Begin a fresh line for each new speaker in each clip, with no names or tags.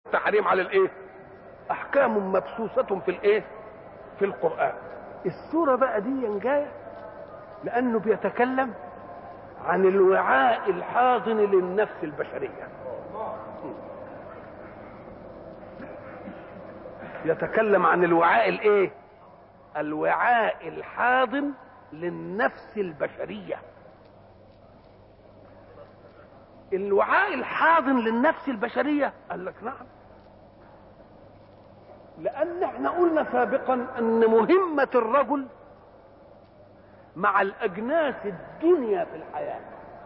تحريم على الايه احكام مبسوسه في الايه في القران السوره بقى دي جايه لانه بيتكلم عن الوعاء الحاضن للنفس البشريه يتكلم عن الوعاء الايه الوعاء الحاضن للنفس البشريه الوعاء الحاضن للنفس البشريه قال لك نعم لان احنا قلنا سابقا ان مهمه الرجل مع الاجناس الدنيا في الحياه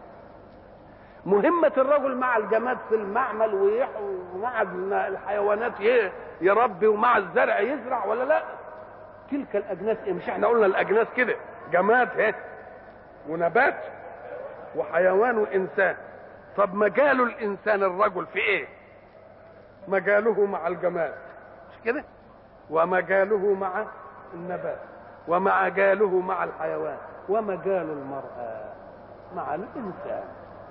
مهمة الرجل مع الجماد في المعمل ومع الحيوانات يربي ومع الزرع يزرع ولا لا تلك الأجناس إيه مش احنا قلنا الأجناس كده جماد اهي ونبات وحيوان وإنسان طب مجال الإنسان الرجل في إيه مجاله مع الجماد مش كده ومجاله مع النبات ومجاله مع الحيوان ومجال المرأة مع الإنسان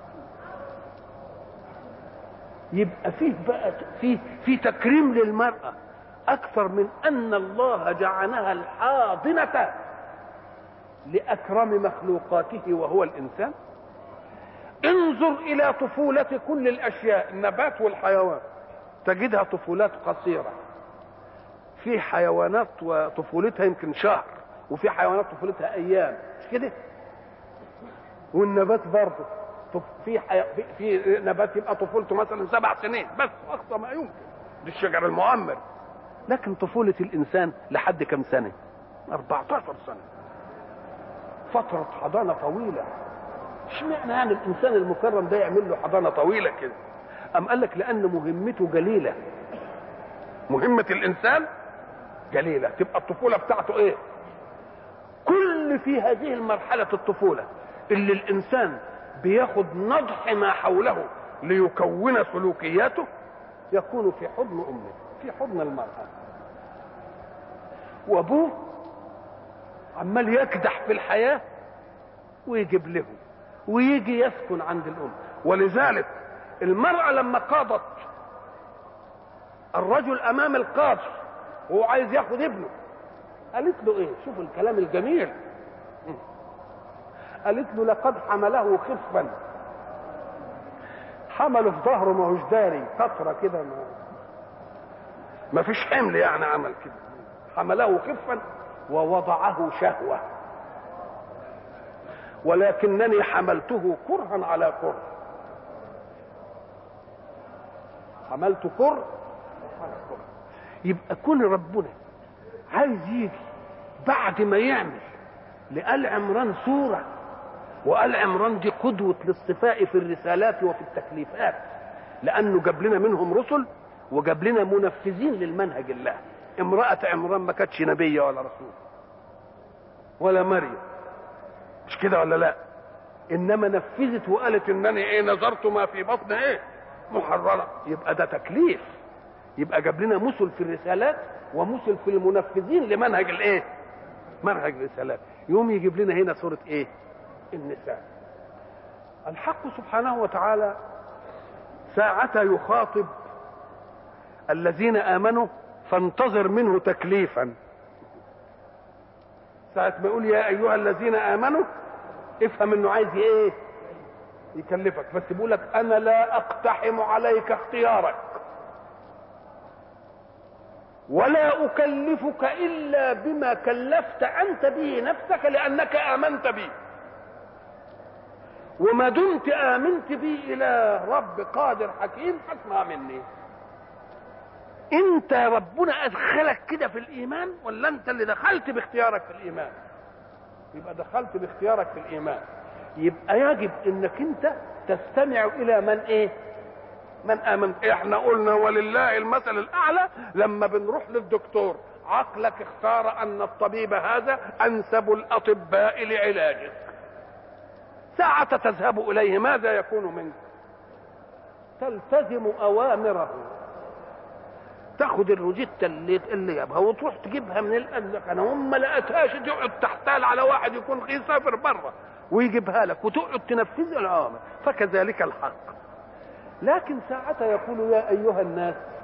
يبقى فيه بقى في في تكريم للمرأة أكثر من أن الله جعلها الحاضنة لأكرم مخلوقاته وهو الإنسان انظر إلى طفولة كل الأشياء النبات والحيوان تجدها طفولات قصيرة في حيوانات وطفولتها يمكن شهر وفي حيوانات طفولتها أيام مش كده والنبات برضه في حي... في, في نبات يبقى طفولته مثلا سبع سنين بس اقصى ما يمكن دي الشجر المعمر لكن طفولة الإنسان لحد كم سنة 14 سنة فترة حضانة طويلة اشمعنى يعني الإنسان المكرم ده يعمل له حضانة طويلة كده أم قال لك لأن مهمته جليلة مهمة الإنسان جليلة تبقى الطفولة بتاعته إيه كل في هذه المرحلة الطفولة اللي الإنسان بياخد نضح ما حوله ليكون سلوكياته يكون في حضن امه في حضن المراه وابوه عمال يكدح في الحياه ويجيب له ويجي يسكن عند الام ولذلك المراه لما قاضت الرجل امام القاضي وهو عايز ياخد ابنه قالت له ايه شوف الكلام الجميل قالت له لقد حمله خفا حمله في ظهره ما هوش داري قطرة كده ما ما فيش حمل يعني عمل كده حمله خفا ووضعه شهوة ولكنني حملته كرها على كره حملت كر على كره يبقى كل ربنا عايز يجي بعد ما يعمل لآل عمران سوره وآل عمران دي قدوة للصفاء في الرسالات وفي التكليفات لأنه جاب لنا منهم رسل وجاب لنا منفذين للمنهج الله امرأة عمران ما كانتش نبية ولا رسول ولا مريم مش كده ولا لا انما نفذت وقالت انني ايه نظرت ما في بطن ايه محررة يبقى ده تكليف يبقى جاب لنا مثل في الرسالات ومثل في المنفذين لمنهج الايه منهج الرسالات يوم يجيب لنا هنا سورة ايه النساء الحق سبحانه وتعالى ساعة يخاطب الذين آمنوا فانتظر منه تكليفا ساعة ما يقول يا أيها الذين آمنوا افهم انه عايز ايه يكلفك بس بيقول لك انا لا اقتحم عليك اختيارك ولا اكلفك الا بما كلفت انت به نفسك لانك امنت بي وما دمت امنت بي الى رب قادر حكيم فاسمع مني انت ربنا ادخلك كده في الايمان ولا انت اللي دخلت باختيارك في الايمان يبقى دخلت باختيارك في الايمان يبقى يجب انك انت تستمع الى من ايه من امن احنا قلنا ولله المثل الاعلى لما بنروح للدكتور عقلك اختار ان الطبيب هذا انسب الاطباء لعلاجك ساعة تذهب اليه ماذا يكون منك تلتزم اوامره تاخد الروجيتا اللي اللي جابها وتروح تجيبها من الازلق انا هم ما لقيتهاش تقعد تحتال على واحد يكون يسافر بره ويجيبها لك وتقعد تنفذ الاوامر فكذلك الحق لكن ساعة يقول يا ايها الناس